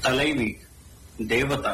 తలైవి దేవత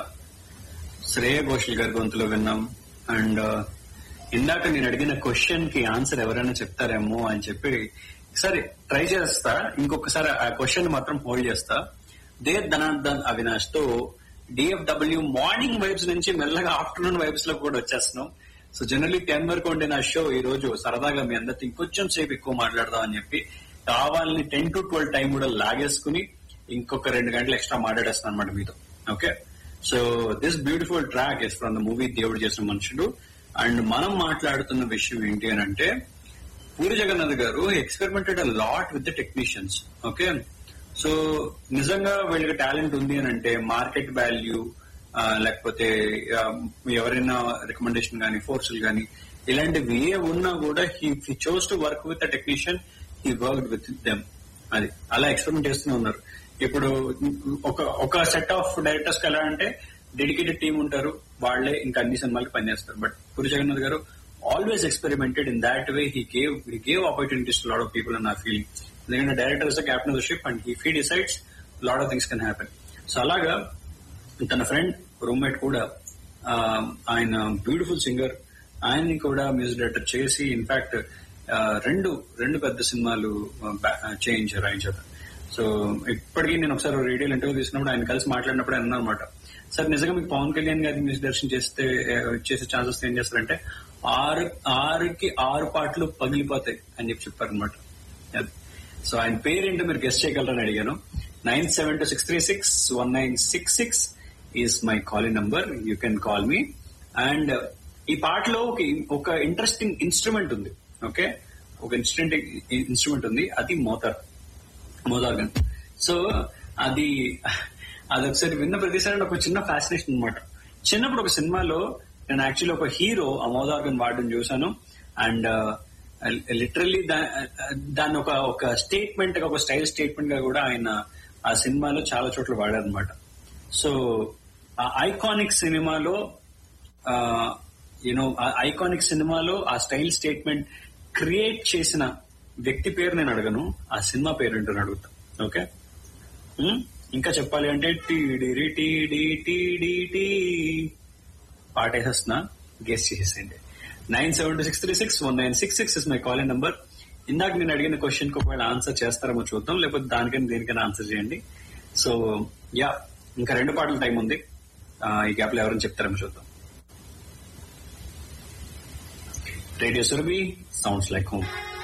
శ్రేయ ఘోషల్ గారి గొంతులో విన్నాం అండ్ ఇందాక నేను అడిగిన క్వశ్చన్ కి ఆన్సర్ ఎవరైనా చెప్తారేమో అని చెప్పి సరే ట్రై చేస్తా ఇంకొకసారి ఆ క్వశ్చన్ మాత్రం హోల్డ్ చేస్తా దే ధనార్దన్ అవినాష్ తో డిఎఫ్డబ్ల్యూ మార్నింగ్ వైబ్స్ నుంచి మెల్లగా ఆఫ్టర్నూన్ వైబ్స్ లో కూడా వచ్చేస్తున్నాం సో జనరలీ టెన్ వరకు ఉండే నా షో ఈ రోజు సరదాగా మీ అందరితో ఇంకొంచెం సేపు ఎక్కువ మాట్లాడదాం అని చెప్పి కావాలని టెన్ టు ట్వెల్వ్ టైం కూడా లాగేసుకుని ఇంకొక రెండు గంటలు ఎక్స్ట్రా మాట్లాడేస్తాను అనమాట మీతో okay so this beautiful track is from the movie Devudu Chesina మనుషుడు అండ్ మనం మాట్లాడుతున్న విషయం ఏంటి అని అంటే పూరి జగన్నాథ్ గారు experimented a lot with the technicians okay so నిజంగా వీళ్ళకి టాలెంట్ ఉంది అని అంటే మార్కెట్ వాల్యూ లేకపోతే ఆ, ఎవరైనా రికమెండేషన్ కానీ ఫోర్సులు కానీ ఇలాంటివి ఏ ఉన్నా కూడా he he chose to work with the technician he work with them అది అలా ఎక్స్పెరిమెంట్ చేస్తూనే ఉన్నారు ఇప్పుడు ఒక ఒక సెట్ ఆఫ్ డైరెక్టర్స్ ఎలా అంటే డెడికేటెడ్ టీం ఉంటారు వాళ్లే ఇంకా అన్ని సినిమాలకి పనిచేస్తారు బట్ పూరి జగన్నాథ్ గారు always experimented in that way he gave he gave opportunities lot of people అన్ నా ఫీలింగ్ ఎందుకంటే director is captain of the ship and he ఫీ decides lot of things can happen so అలాగా తన ఫ్రెండ్ రూమ్మేట్ కూడా ఆ, ఆయన beautiful singer ఆయన్ని కూడా మ్యూజిక్ డైరెక్టర్ చేసి ఇన్ఫాక్ట్ రెండు రెండు పెద్ద సినిమాలు ఆ, బా- ఆ, చేయించారు ఆయన చేత సో ఇప్పటికీ నేను ఒకసారి రేడియోలో ఇంటర్వ్యూ తీసినప్పుడు ఆయన కలిసి మాట్లాడినప్పుడు అన్నా అనమాట సార్ నిజంగా మీకు పవన్ కళ్యాణ్ గారి మ్యూజిక్ డైరెక్షన్ చేస్తే ఆ, చేసే ఛాన్సెస్ ఏం చేస్తారంటే ఆరు ఆరుకి ఆరు పాటలు పగిలిపోతాయి అని చెప్పి చెప్పారు అనమాట సో ఆయన పేరేంటో మీరు గెస్ట్ చేయగలరని అడిగాను nine seven two six three six one nine six six is my calling number you can call me and ఈ పాటలో ఒక ఒక ఇంట్రెస్టింగ్ ఇన్స్ట్రుమెంట్ ఉంది ఓకే ఒక ఇన్స్ట్రుమెంట్ ఇన్స్ట్రుమెంట్ ఉంది అది మోతార్ మోదార్గన్ సో అది అది ఒకసారి విన్న ప్రతిసారి నాకు ఒక చిన్న ఫ్యాసినేషన్ అనమాట చిన్నప్పుడు ఒక సినిమాలో నేను యాక్చువల్లీ ఒక హీరో ఆ మోదార్గన్ వాడడం చూశాను అండ్ లిటరల్లీ దాన్ని ఒక ఒక స్టేట్మెంట్ గా ఒక స్టైల్ స్టేట్మెంట్ గా కూడా ఆయన ఆ సినిమాలో చాలా చోట్ల వాడారనమాట సో ఆ ఐకానిక్ సినిమాలో యూనో ఆ ఐకానిక్ సినిమాలో ఆ స్టైల్ స్టేట్మెంట్ క్రియేట్ చేసిన వ్యక్తి పేరు నేను అడగను ఆ సినిమా పేరు ఏంటో అడుగుతా ఓకే ఉమ్, ఇంకా చెప్పాలి అంటే టీడిరి టీడి టీడి టీ పాట వేసేస్తున్నా గెస్ చేసేసేయండి nine seven two six three six one nine six six is my calling number ఇందాక నేను అడిగిన క్వశ్చన్ కి ఒకవేళ ఆన్సర్ చేస్తారేమో చూద్దాం లేకపోతే దానికైనా దేనికైనా ఆన్సర్ చేయండి సో యా ఇంకా రెండు పాటల టైం ఉంది ఆ, ఈ గ్యాప్ లో ఎవరైనా చెప్తారేమో చూద్దాం radio Surabhi sounds like home